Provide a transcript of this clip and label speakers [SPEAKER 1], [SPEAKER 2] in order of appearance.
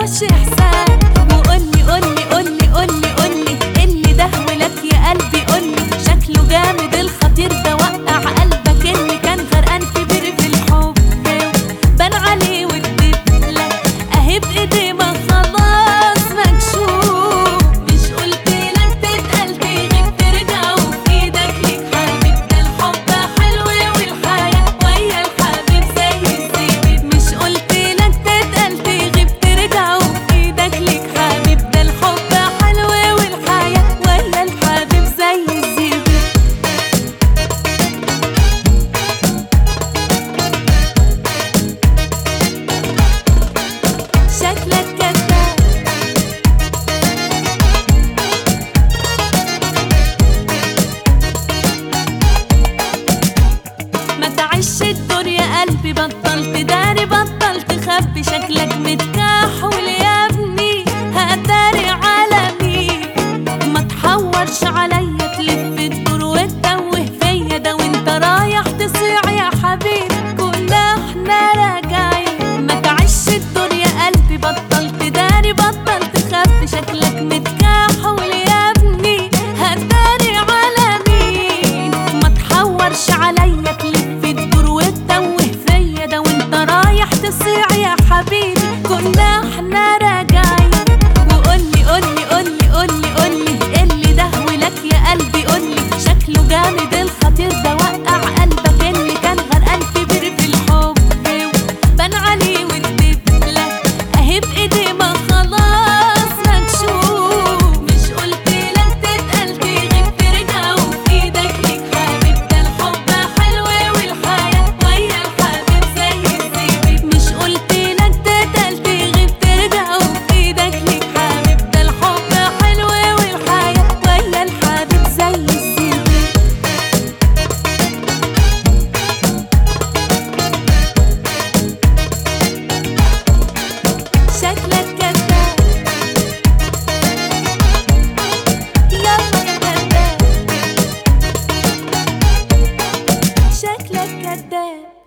[SPEAKER 1] ملهاش احساس وقولي قولي قولي قولي قولي اللي ده ولك يا قلبي قولي شكله جامد الخطير ده وقع قلبك اللي كان غرقان كبير في الحب بان عليه والدبلة اهي بايدي ما خلاص مكشوف مش قلت لك تتقل تغيب ترجع وفي ايدك ليك حبيب ده الحب حلو والحياة ويا الحبيب زي الزبيب مش قلت لك تتقل تغيب ترجع وفي ايدك ليك حبيب ده الحب حلو والحياة ويا الحبيب زي الزبيب شكلك كذاب ما تعيش الدور يا قلبي بطلت داري بطلت خبي شكلك متكحول يا ابني هداري على مين ما تحورش عليا تلف الدور وتتوه فيا ده وانت رايح تصيع يا حبيبي كنا احنا راجعين ما تعيش الدور يا قلبي بطلت داري بطلت خبي شكلك متكحول يا ابني هداري على مين ما تحورش عليا تلف الدور وتتوه فيا ده وانت رايح تصيع يا حبيبي كنا احنا راجعين وقولي قولي قولي قولي قولي اللي ده ولك يا قلبي قولي شكله جامد الخطير ده وقع قلبك اللي كان غرقان كبير في الحب بان عليه والدبلة اهي بايدي ما خلاص مكشوف مش قلت لك تتقل تغيب ترجع وفي ايدك ليك حبيب ده الحب حلو والحياة ويا الحبيب زي الزبيب مش قلت لك تتقل تغيب ترجع وفي ايدك ليك حبيب ده الحب حلو والحياة ويا الحبيب زي الزبيب شكلك كذاب يلا يا كذاب شكلك كذاب